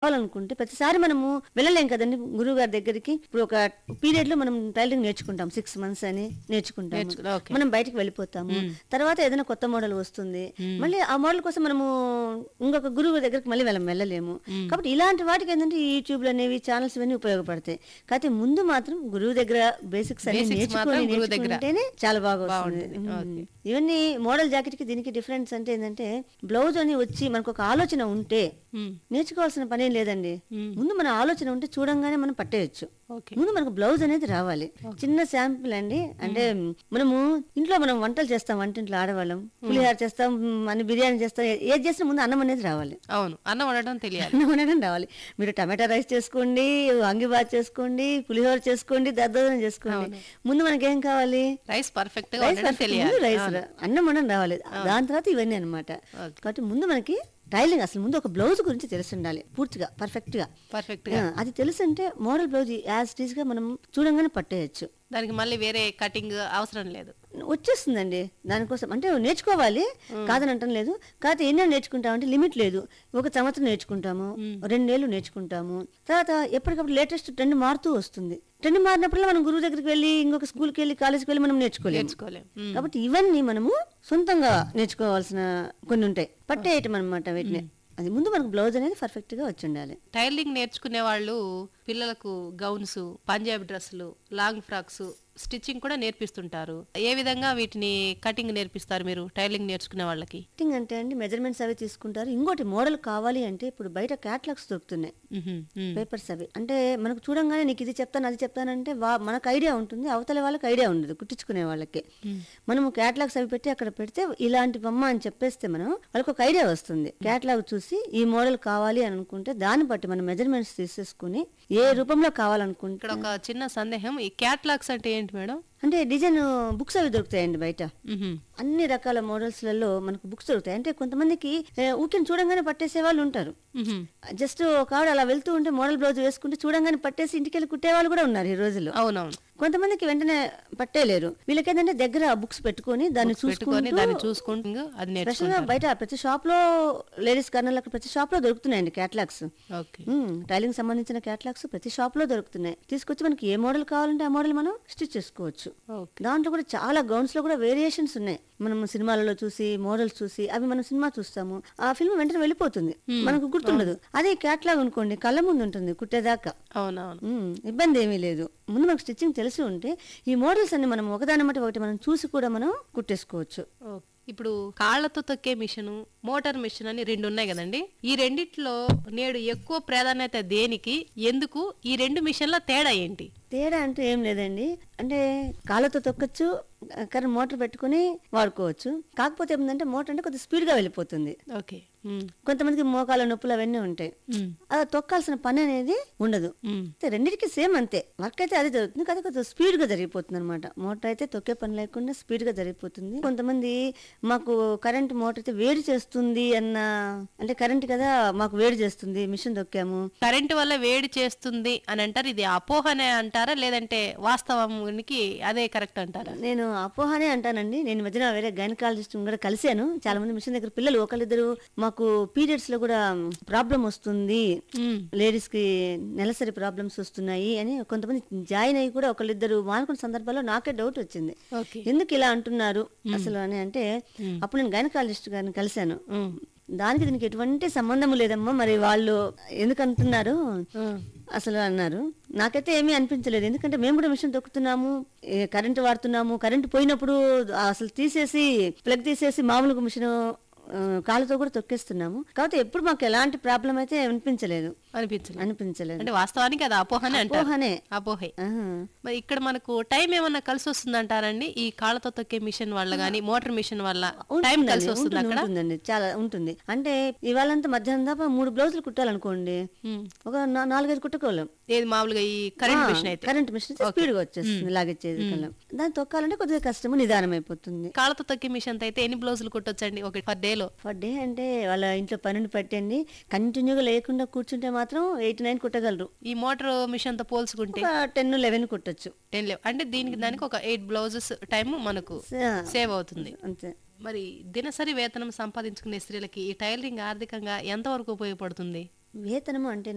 కావాలనుకుంటే ప్రతిసారి మనము వెళ్ళలేం కదండి గురువు గారి దగ్గరికి ఇప్పుడు ఒక పీరియడ్ లో మనం టైలరింగ్ నేర్చుకుంటాం సిక్స్ మంత్స్ అని నేర్చుకుంటాం నేర్చుకు- ఓకే. మనం బయటికి వెళ్ళిపోతాము తర్వాత ఏదైనా కొత్త మోడల్ వస్తుంది మళ్ళీ ఆ మోడల్ కోసం మనము ఇంకొక గురువు దగ్గరికి మళ్ళీ వెళ్ళం వెళ్ళలేము కాబట్టి ఇలాంటి వాటికి ఏంటంటే ఈ యూట్యూబ్లు అనేవి ఛానల్స్ ఇవన్నీ ఉపయోగపడతాయి కాకపోతే ముందు మాత్రం గురువు దగ్గర బేసిక్స్ అన్ని Basics మాత్రం నేర్చుకొని గురువు దగ్గర. నేర్చుకుంటేనే చాలా బాగా వస్తుంది బాగుంటుంది. ఉమ్. ఓకే. ఇవన్నీ మోడల్ జాకెట్ కి దీనికి డిఫరెన్స్ అంటే ఏంటంటే బ్లౌజ్ అని వచ్చి మనకు ఒక ఆలోచన ఉంటే మ్మ్. నేర్చుకోవాల్సిన పని ఏం లేదండి మ్మ్. ముందు మన ఆలోచన ఉంటే చూడంగానే మనం పట్టేయచ్చు ఓకే ముందు మనకు బ్లౌజ్ అనేది రావాలి చిన్న శాంపిల్ అండి అంటే మనము ఇంట్లో మనం వంటలు చేస్తాం వంటింట్లో ఆడవాళ్ళం పులిహార చేస్తాం మ్, అని బిర్యానీ చేస్తాం ఏ- ఏది చేసినా ముందు అన్నం అనేది రావాలి అవును అన్నం వండటం తెలియాలి అన్నం వండడం రావాలి మీరు టమాటా రైస్ చేసుకోండి అంగిబాత్ చేసుకోండి పులిహోర చేసుకోండి దద్దోజనం చేసుకోండి ముందు మనకేం కావాలి రైస్ పర్ఫెక్ట్ గా రైస్ వండటం పర్ఫెక్ట్ తెలియాలి ముందు రైస్ రా- అన్నం వండడం రావాలి దాని తర్వాత ఇవన్నీ అన్నమాట ఓకే. కాబట్టి ముందు మనకి టైలింగ్ అసలు ముందు ఒక బ్లౌజ్ గురించి తెలిసి ఉండాలి పూర్తిగా పర్ఫెక్ట్ గా పర్ఫెక్ట్ ఆ, అది తెలుసు అంటే model blouse as it is గా మనం చూడంగానే పట్టేయచ్చు దానికి మళ్ళీ వేరే కటింగ్ అవసరం లేదు వచ్చేస్తుందండి దానికోసం అంటే నేర్చుకోవాలి కాదని అంటం లేదు కాకపోతే ఎన్నో నేర్చుకుంటామంటే లిమిట్ లేదు ఒక సంవత్సరం నేర్చుకుంటాము రెండేళ్లు నేర్చుకుంటాము తర్వాత ఎప్పటికప్పుడు లేటెస్ట్ ట్రెండ్ మారుతూ వస్తుంది ట్రెండ్ మారినప్పుడు మనం గురువు దగ్గరికి వెళ్ళి ఇంకొక స్కూల్కి వెళ్ళి కాలేజ్కి వెళ్ళి మనం నేర్చుకోలేము నేర్చుకోలేం మ్మ్. కాబట్టి ఇవన్నీ మనము సొంతంగా నేర్చుకోవాల్సిన కొన్ని ఉంటాయి పట్టేయటం అనమాట వీటిని అది ముందు మనకు బ్లౌజ్ అనేది పర్ఫెక్ట్ గా వచ్చి ఉండాలి టైలరింగ్ నేర్చుకునే వాళ్ళు పిల్లలకు గౌన్స్ పంజాబీ డ్రెస్సులు లాంగ్ ఫ్రాక్స్ స్టిచ్చింగ్ కూడా నేర్పిస్తుంటారు ఏ విధంగా వీటిని కటింగ్ నేర్పిస్తారు మీరు టైలరింగ్ నేర్చుకునే వాళ్ళకి ఫిట్టింగ్ అంటే అండి మెజర్మెంట్స్ అవి తీసుకుంటారు ఇంకోటి మోడల్ కావాలి అంటే ఇప్పుడు బయట క్యాటలాగ్స్ దొరుకుతున్నాయి మ్హూ. మ్. పేపర్స్ అవి అంటే మనకు చూడంగానే నీకు ఇది చెప్తాను అది చెప్తానంటే వా మనకు ఐడియా ఉంటుంది అవతల వాళ్ళకి ఐడియా ఉండదు కుట్టించుకునే వాళ్ళకి మనము క్యాటలాగ్స్ అవి పెట్టి అక్కడ పెడితే ఇలాంటి బొమ్మ అని చెప్పేస్తే మనం వాళ్ళకి ఒక ఐడియా వస్తుంది క్యాటలాగ్ చూసి ఈ మోడల్ కావాలి అని అనుకుంటే దాన్ని బట్టి మనం మెజర్మెంట్స్ తీసేసుకుని ఏ రూపంలో కావాలనుకుంటే ఇక్కడ ఒక చిన్న సందేహం ఈ క్యాట్లాగ్స్ అంటే ఏంటి మేడం అంటే డిజైన్ బుక్స్ అవి దొరుకుతాయండి బయట మ్హూ. అన్ని రకాల మోడల్స్లలో మనకు బుక్స్ దొరుకుతాయి అంటే కొంతమందికి ఊకిని చూడంగానే పట్టేసే వాళ్ళు ఉంటారు మ్హూ. జస్ట్ ఒక ఆవిడ అలా వెళ్తూ ఉంటే మోడల్ బ్లౌజ్ వేసుకుంటే చూడంగానే పట్టేసి ఇంటికి వెళ్ళి కుట్టే వాళ్ళు కూడా ఉన్నారు ఈ రోజుల్లో అవునవును కొంతమందికి వెంటనే పట్టేలేరు వీళ్ళకేంటంటే దగ్గర బుక్స్ పెట్టుకొని దాన్ని పెట్టుకొని దాన్ని చూసుకుంటూ అది ఫ్రెష్ నేర్చుకుంటారు బయట ప్రతి షాప్ లో లేడీస్ కార్నర్ అక్కడ ప్రతి షాప్ లో దొరుకుతున్నాయండి క్యాటలాగ్స్ ఓకే టైలింగ్ సంబంధించిన క్యాటలాగ్స్ ప్రతి షాప్ లో దొరుకుతున్నాయి తీసుకొచ్చి మనకి ఏ మోడల్ కావాలంటే ఆ మోడల్ మనం స్టిచ్ చేసుకోవచ్చు ఓకే దాంట్లో కూడా చాలా గౌన్స్ లో కూడా వేరియేషన్స్ ఉన్నాయి మనం సినిమాలలో చూసి మోడల్స్ చూసి అవి మనం సినిమా చూస్తాము ఆ ఫిల్మ్ వెంటనే వెళ్ళిపోతుంది మనకు గుర్తుండదు అదే క్యాట్లాగ్ అనుకోండి కళ్ళ ముందు ఉంటుంది కుట్టేదాకా అవునవును ఉమ్, ఇబ్బంది ఏమీ లేదు ముందు మనకు స్టిచ్చింగ్ తెలిసి ఉంటే ఈ మోడల్స్ అన్ని మనం ఒకదాని మట్టి ఒకటి మనం చూసి కూడా మనం కుట్టేసుకోవచ్చు ఓకే. ఇప్పుడు కాళ్ళతో తొక్కే మిషన్ మోటార్ మిషన్ అని రెండు ఉన్నాయి కదండి ఈ రెండిట్లో నేడు ఎక్కువ ప్రాధాన్యత దేనికి ఎందుకు ఈ రెండు మిషన్ల తేడా ఏంటి తేడా అంటూ ఏం లేదండి అంటే కాళ్ళతో తొక్కచ్చు కరెంట్ మోటార్ పెట్టుకుని వాడుకోవచ్చు కాకపోతే ఏమిటంటే మోటార్ అంటే కొద్దిగా స్పీడ్గా వెళ్ళిపోతుంది ఓకే ఉమ్, కొంతమందికి మోకాల నొప్పులు అవన్నీ ఉంటాయి ఉమ్, అది తొక్కాల్సిన పని అనేది ఉండదు ఉమ్. అయితే రెండింటికి సేమ్ అంతే వర్క్ అయితే అదే జరుగుతుంది కదా కొంచెం స్పీడ్ గా జరిగిపోతుంది అనమాట మోటార్ అయితే తొక్కే పని లేకుండా స్పీడ్ గా జరిగిపోతుంది కొంతమంది మాకు కరెంట్ మోటార్ అయితే వేడి చేస్తుంది అన్న అంటే కరెంట్ కదా మాకు వేడి చేస్తుంది మిషన్ తొక్కాము కరెంటు వల్ల వేడి చేస్తుంది అని అంటారు ఇది అపోహనే అంటారా లేదంటే వాస్తవానికి అదే కరెక్ట్ అంటారా నేను అపోహనే అంటానండి నేను ఈ మధ్యన వేరే గైనకాలజిస్ట్ కూడా కలిశాను చాలా మంది మిషన్ దగ్గర పిల్లలు ఒకళ్ళిద్దరు మాకు పీరియడ్స్ లో కూడా ప్రాబ్లం వస్తుంది ఉమ్, లేడీస్ కి నెలసరి ప్రాబ్లమ్స్ వస్తున్నాయి అని కొంతమంది జాయిన్ అయ్యి కూడా ఒకళ్ళిద్దరు మానుకున్న సందర్భాల్లో నాకే డౌట్ వచ్చింది ఓకే ఎందుకు ఇలా అంటున్నారు అసలు అని అంటే అప్పుడు నేను గైనకాలజిస్ట్ గారిని కలిశాను ఉమ్, దానికి దీనికి ఎటువంటి సంబంధం లేదమ్మా మరి వాళ్ళు ఎందుకు అంటున్నారు ఉమ్. అసలు అన్నారు నాకైతే ఏమీ అనిపించలేదు ఎందుకంటే మేము కూడా మిషన్ తొక్కుతున్నాము ఏ కరెంటు వాడుతున్నాము కరెంటు పోయినప్పుడు అసలు తీసేసి ప్లగ్ తీసేసి మామూలుగా మిషన్ ఆ, కాళ్ళతో కూడా తొక్కేస్తున్నాము కాబట్టి ఎప్పుడు మాకు ఎలాంటి ప్రాబ్లం అయితే అనిపించలేదు అనిపించలేదు అనిపించలేదు అంటే వాస్తవానికి అది అపోహనే అంటారు అపోహనే అపోహే ఆహా. మరి ఇక్కడ మనకు టైం ఏమన్నా కలిసి వస్తుంది అంటారండి ఈ కాళ్ళతో తొక్కే మిషన్ వల్ల గానీ మోటార్ మిషన్ వల్ల టైం ఉంటుందండి, కలిసి వస్తుంది ఉంటుంది, అక్కడ ఉంటుందండి చాలా ఉంటుంది అంటే ఇవాళంతా మధ్యాహ్నం దాకా మూడు బ్లౌజులు కుట్టాలనుకోండి ఉమ్. ఒక నా- నాలుగైదు కుట్టుకోలేం ఏది మామూలుగా ఈ కరెంట్ మిషన్ అయితే కరెంట్ మిషన్ స్పీడ్ గా వచ్చేస్తుంది లాగేసేది కల్లా దాన్ని తొక్కాలంటే కొద్దిగా కష్టము నిదానం అయిపోతుంది కాళ్ళతో తొక్కే మిషన్ అయితే ఎన్ని బ్లౌజులు కుట్టొచ్చండి ఒక పర్ డేలో ఫర్ డే అంటే వాళ్ళ ఇంట్లో పనిని పట్టండి కంటిన్యూగా లేకుండా కూర్చుంటే మాత్రం ఎయిట్ నైన్ కుట్టగలరు ఈ మోటార్ మిషన్ తో పోల్చుకుంటే ఒక టెన్ లెవెన్ కుట్టొచ్చు టెన్ లేవు అంటే దీనికి దానికి ఒక ఎయిట్ బ్లౌజెస్ టైం మనకు సే- సేవ్ అవుతుంది అంతే మరి దినసరి వేతనం సంపాదించుకునే స్త్రీలకి ఈ టైలరింగ్ ఆర్థికంగా ఎంతవరకు ఉపయోగపడుతుంది వేతనము అంటే